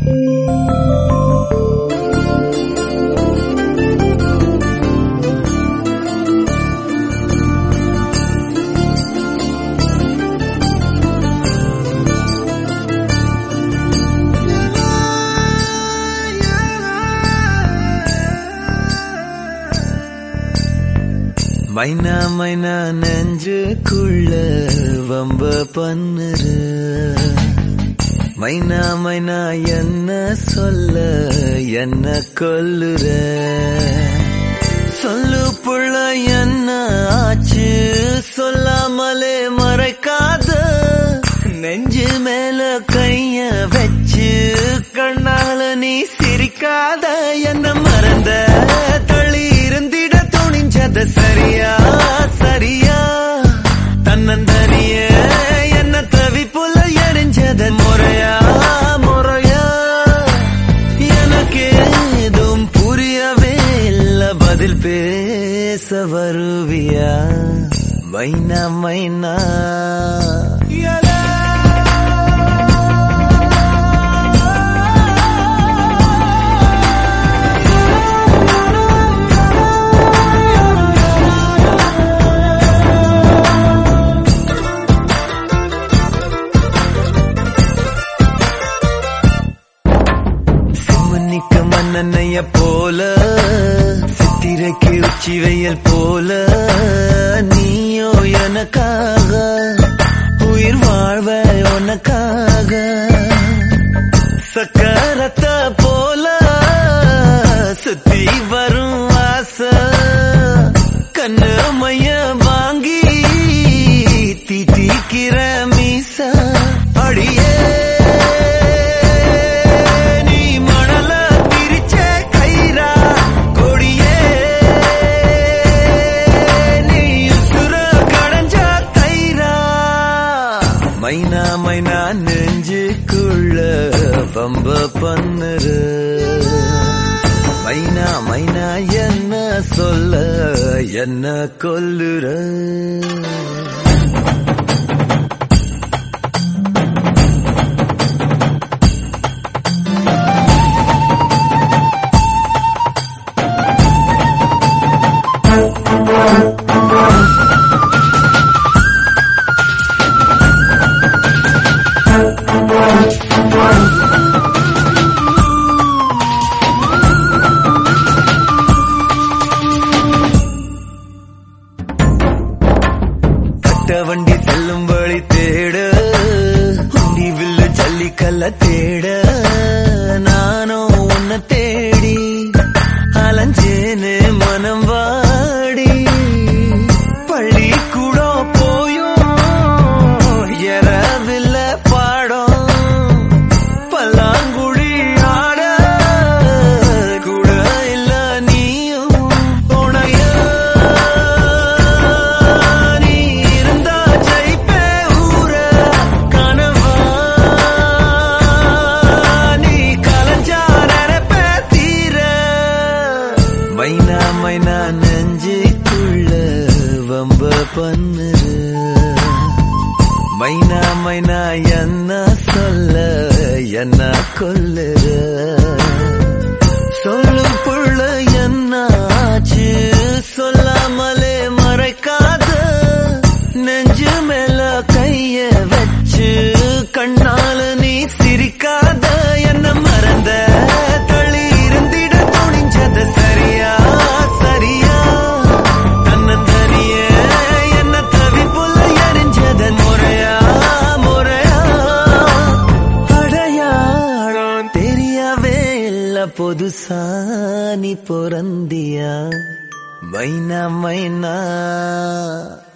மைனா மைனா நெஞ்சுக்குள்ள வம்ப பண்ணுற மைனா மைனா என்ன சொல்ல என்ன கொல்லுற சொல்லு புள்ள என்ன ஆச்சு சொல்லாமலே மறைக்காத நெஞ்சு மேல கைய வச்சு கண்ணால நீ சிரிக்காத என்ன மறந்த தள்ளி இருந்திட துணிஞ்சத சரியா சரியா தன்னந்தனிய என்ன தவிப்புல எரிஞ்சத முறையா முறையா எனக்கு ஏதும் புரியவே இல்ல பதில் பேச வருவியா மைனா மைனா சிம்மனிக்க மன்னனைய போல சித்திரைக்கு உச்சி வெயில் போல நீயோ எனக்காக உயிர் வாழ்வ உனக்காக சக்கரத்த போல சுத்தி வரும் ஆசை கண்ணு மைய வாங்கி தீத்திக்கிற மீச அடியே நீ மணல பிரிச்ச கயிறா கொடியே நீ உசுர கடைஞ்ச கயிறா மைனா மைனா நெஞ்சுக்குள்ள பம்ப பண்ணுற மைனா மைனா என்ன சொல்ல என்ன கொல்லுற கட்ட வண்டி செல்லும் வழி தேட வண்டி வில்லு ஜல்லிக்கல்ல தேட நானும் உன்னை தேடி அலைஞ்சேனே மனம் வாடி பள்ளி கூட போயும் எறவில்ல பாடம் பல்லாங்குழி ஆட கூட இல்ல நீயும் துணையா நீ இருந்தா ஜெயிப்பே ஊர கனவா நீ கலஞ்சா நினைப்பே தீர மைனா மைனா நெஞ்சுக்குள்ள வம்ப பண்ணுற மைனா மைனா என்ன சொல்ல என்ன கொல்லுற சொல்லு புள்ள என்ன ஆச்சு சொல்லாமலே மறைக்காத நெஞ்சு மேல கைய வச்சு கண்ணால நீ சிரிக்காத என்ன மறந்த தள்ளி இருந்திட துணிஞ்சத சரியா சரியா தன்னந்தனிய என்ன தவிப்புல எரிஞ்சத முறையா முறையா அடையாளம் தெரியவே இல்ல புதுசா நீ பொறந்தியா மைனா மைனா